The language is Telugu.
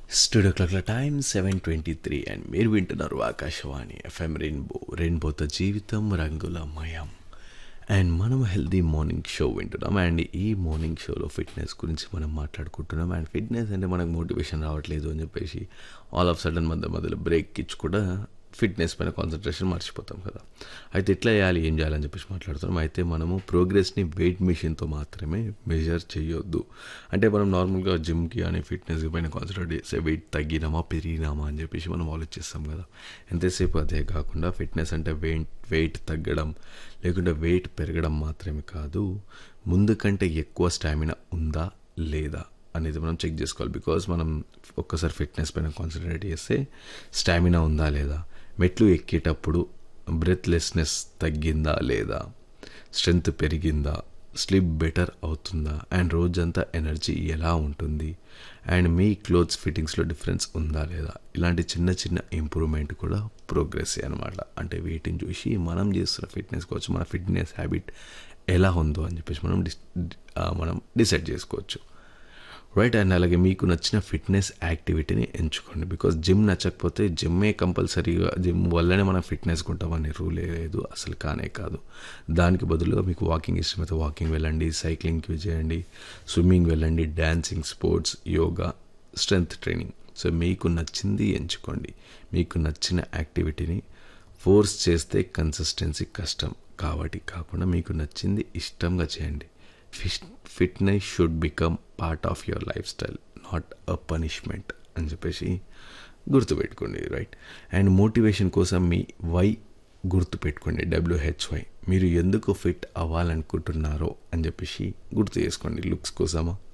స్టూడియో క్లాక్ల time seven twenty three and మీరు వింటున్నారు ఆకాశవాణి ఎఫ్ఎం రెయిన్బో రెయిన్బోతో జీవితం రంగులమయం అండ్ మనం హెల్దీ మార్నింగ్ షో వింటున్నాం అండ్ ఈ మార్నింగ్ షోలో ఫిట్నెస్ గురించి మనం మాట్లాడుకుంటున్నాం అండ్ ఫిట్నెస్ అంటే మనకు మోటివేషన్ రావట్లేదు అని చెప్పేసి ఆల్ ఆఫ్ సడన్ మధ్య మధ్యలో బ్రేక్ ఇచ్చి కూడా ఫిట్నెస్ పైన కాన్సన్ట్రేషన్ మర్చిపోతాం కదా అయితే ఎట్లా చేయాలి ఏం చేయాలని చెప్పేసి మాట్లాడుతున్నాం అయితే మనము ప్రోగ్రెస్ని వెయిట్ మిషన్తో మాత్రమే మెజర్ చేయొద్దు అంటే మనం నార్మల్గా జిమ్కి కానీ ఫిట్నెస్ పైన కాన్సన్ట్రేట్ చేస్తే వెయిట్ తగ్గినామా పెరిగినామా అని చెప్పేసి మనం ఆలోచిస్తాం కదా ఎంతసేపు అదే కాకుండా ఫిట్నెస్ అంటే వెయిట్ వెయిట్ తగ్గడం లేకుంటే వెయిట్ పెరగడం మాత్రమే కాదు ముందు కంటే ఎక్కువ స్టామినా ఉందా లేదా అనేది మనం చెక్ చేసుకోవాలి బికాజ్ మనం ఒక్కసారి ఫిట్నెస్ పైన కాన్సన్ట్రేట్ చేస్తే స్టామినా ఉందా లేదా మెట్లు ఎక్కేటప్పుడు బ్రెత్లెస్నెస్ తగ్గిందా లేదా స్ట్రెంగ్త్ పెరిగిందా స్లిప్ బెటర్ అవుతుందా అండ్ రోజంతా ఎనర్జీ ఎలా ఉంటుంది అండ్ మీ క్లోత్స్ ఫిట్టింగ్స్లో డిఫరెన్స్ ఉందా లేదా ఇలాంటి చిన్న చిన్న ఇంప్రూవ్మెంట్ కూడా ప్రోగ్రెస్ అనమాట అంటే వీటిని చూసి మనం చేస్తున్న ఫిట్నెస్ కావచ్చు మన ఫిట్నెస్ హ్యాబిట్ ఎలా ఉందో అని చెప్పేసి మనం డిస్ మనం డిసైడ్ చేసుకోవచ్చు రైట్ అండ్ అలాగే మీకు నచ్చిన ఫిట్నెస్ యాక్టివిటీని ఎంచుకోండి బికాజ్ జిమ్ నచ్చకపోతే జిమ్మే కంపల్సరీగా జిమ్ వల్లనే మనం ఫిట్నెస్ ఉంటామని రూల్ లేదు అసలు కానే కాదు దానికి బదులుగా మీకు వాకింగ్ ఇష్టమైతే వాకింగ్ వెళ్ళండి సైక్లింగ్కి చేయండి స్విమ్మింగ్ వెళ్ళండి dancing sports yoga strength training so మీకు నచ్చింది ఎంచుకోండి మీకు నచ్చిన యాక్టివిటీని ఫోర్స్ చేస్తే కన్సిస్టెన్సీ కష్టం కాబట్టి కాకుండా మీకు నచ్చింది ఇష్టంగా చేయండి fit fitness should become part of your lifestyle not a punishment అని చెప్పేసి గుర్తుపెట్టుకోండి రైట్ అండ్ మోటివేషన్ కోసం మీ వై గుర్తుపెట్టుకోండి డబ్ల్యూహెచ్వై మీరు ఎందుకు ఫిట్ అవ్వాలనుకుంటున్నారో అని చెప్పేసి గుర్తు చేసుకోండి లుక్స్ కోసమా